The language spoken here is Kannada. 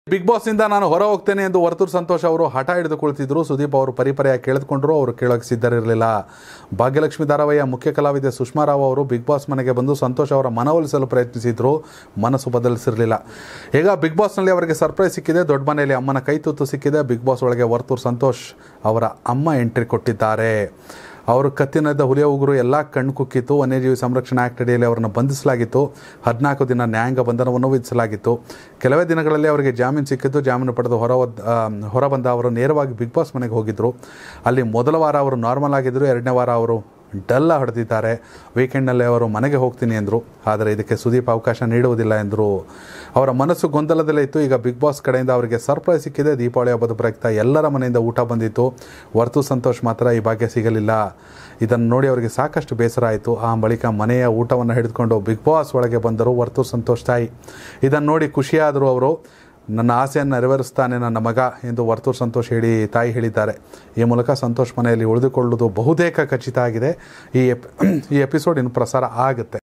ಬಿಗ್ ಬಾಸ್ ಇಂದ ನಾನು ಹೊರ ಹೋಗ್ತೇನೆ ಎಂದು ವರ್ತೂರ್ ಸಂತೋಷ್ ಅವರು ಹಠ ಹಿಡಿದು ಕುಳಿತಿದ್ರು ಸುದೀಪ್ ಅವರು ಪರಿಪರಿಯಾಗಿ ಕೇಳಿದುಕೊಂಡ್ರು ಅವರು ಕೇಳೋಕೆ ಸಿದ್ಧರಿರಲಿಲ್ಲ ಭಾಗ್ಯಲಕ್ಷ್ಮಿ ಧಾರಾವಾಹಿಯ ಮುಖ್ಯ ಕಲಾವಿದೆ ಸುಷ್ಮಾ ರಾವ್ ಅವರು ಬಿಗ್ ಬಾಸ್ ಮನೆಗೆ ಬಂದು ಸಂತೋಷ್ ಅವರ ಮನವೊಲಿಸಲು ಪ್ರಯತ್ನಿಸಿದ್ರು ಮನಸ್ಸು ಬದಲಿಸಿರಲಿಲ್ಲ ಈಗ ಬಿಗ್ ಬಾಸ್ನಲ್ಲಿ ಅವರಿಗೆ ಸರ್ಪ್ರೈಸ್ ಸಿಕ್ಕಿದೆ ದೊಡ್ಡ ಮನೆಯಲ್ಲಿ ಅಮ್ಮನ ಕೈ ತುತ್ತು ಸಿಕ್ಕಿದೆ ಬಿಗ್ ಬಾಸ್ ಒಳಗೆ ವರ್ತೂರ್ ಸಂತೋಷ್ ಅವರ ಅಮ್ಮ ಎಂಟ್ರಿ ಕೊಟ್ಟಿದ್ದಾರೆ ಅವರು ಕತ್ತಿನದ ಹುಲಿಯ ಉಗುರು ಎಲ್ಲ ಕಣ್ಣು ಕುಕ್ಕಿತ್ತು ವನ್ಯಜೀವಿ ಸಂರಕ್ಷಣಾ ಆಕ್ಟ್ ಅಡಿಯಲ್ಲಿ ಅವರನ್ನು ಬಂಧಿಸಲಾಗಿತ್ತು ಹದಿನಾಲ್ಕು ದಿನ ನ್ಯಾಯಾಂಗ ಬಂಧನವನ್ನು ವಿಧಿಸಲಾಗಿತ್ತು ಕೆಲವೇ ದಿನಗಳಲ್ಲಿ ಅವರಿಗೆ ಜಾಮೀನು ಸಿಕ್ಕಿದ್ದು ಜಾಮೀನು ಪಡೆದು ಹೊರ ಹೊರಬಂದ ಅವರು ನೇರವಾಗಿ ಬಿಗ್ ಬಾಸ್ ಮನೆಗೆ ಹೋಗಿದ್ದರು ಅಲ್ಲಿ ಮೊದಲ ವಾರ ಅವರು ನಾರ್ಮಲ್ ಆಗಿದ್ದರು ಎರಡನೇ ವಾರ ಅವರು ಡಲ್ಲ ಹೊಡೆದಿದ್ದಾರೆ ವೀಕೆಂಡ್ನಲ್ಲಿ ಅವರು ಮನೆಗೆ ಹೋಗ್ತೀನಿ ಎಂದರು ಆದರೆ ಇದಕ್ಕೆ ಸುದೀಪ್ ಅವಕಾಶ ನೀಡುವುದಿಲ್ಲ ಎಂದರು ಅವರ ಮನಸ್ಸು ಗೊಂದಲದಲ್ಲೇ ಇತ್ತು ಈಗ ಬಿಗ್ ಬಾಸ್ ಕಡೆಯಿಂದ ಅವರಿಗೆ ಸರ್ಪ್ರೈಸ್ ಸಿಕ್ಕಿದೆ ದೀಪಾವಳಿ ಹಬ್ಬದ ಪ್ರಯುಕ್ತ ಎಲ್ಲರ ಮನೆಯಿಂದ ಊಟ ಬಂದಿತ್ತು ವರ್ತು ಸಂತೋಷ್ ಮಾತ್ರ ಈ ಭಾಗ್ಯ ಸಿಗಲಿಲ್ಲ ಇದನ್ನು ನೋಡಿ ಅವರಿಗೆ ಸಾಕಷ್ಟು ಬೇಸರ ಆಯಿತು ಆ ಬಳಿಕ ಮನೆಯ ಊಟವನ್ನು ಹಿಡಿದುಕೊಂಡು ಬಿಗ್ ಬಾಸ್ ಒಳಗೆ ಬಂದರು ವರ್ತು ಸಂತೋಷ್ ತಾಯಿ ಇದನ್ನು ನೋಡಿ ಖುಷಿಯಾದರು ಅವರು ನನ್ನ ಆಸೆಯನ್ನು ನೆರವೇರಿಸ್ತಾನೆ ನನ್ನ ಮಗ ಎಂದು ವರ್ತೂರ್ ಸಂತೋಷ್ ಹೇಳಿ ತಾಯಿ ಹೇಳಿದ್ದಾರೆ ಈ ಮೂಲಕ ಸಂತೋಷ್ ಮನೆಯಲ್ಲಿ ಉಳಿದುಕೊಳ್ಳುವುದು ಬಹುತೇಕ ಖಚಿತ ಆಗಿದೆ ಈ ಎಪ್ ಈ ಎಪಿಸೋಡ್ ಇನ್ನು ಪ್ರಸಾರ ಆಗುತ್ತೆ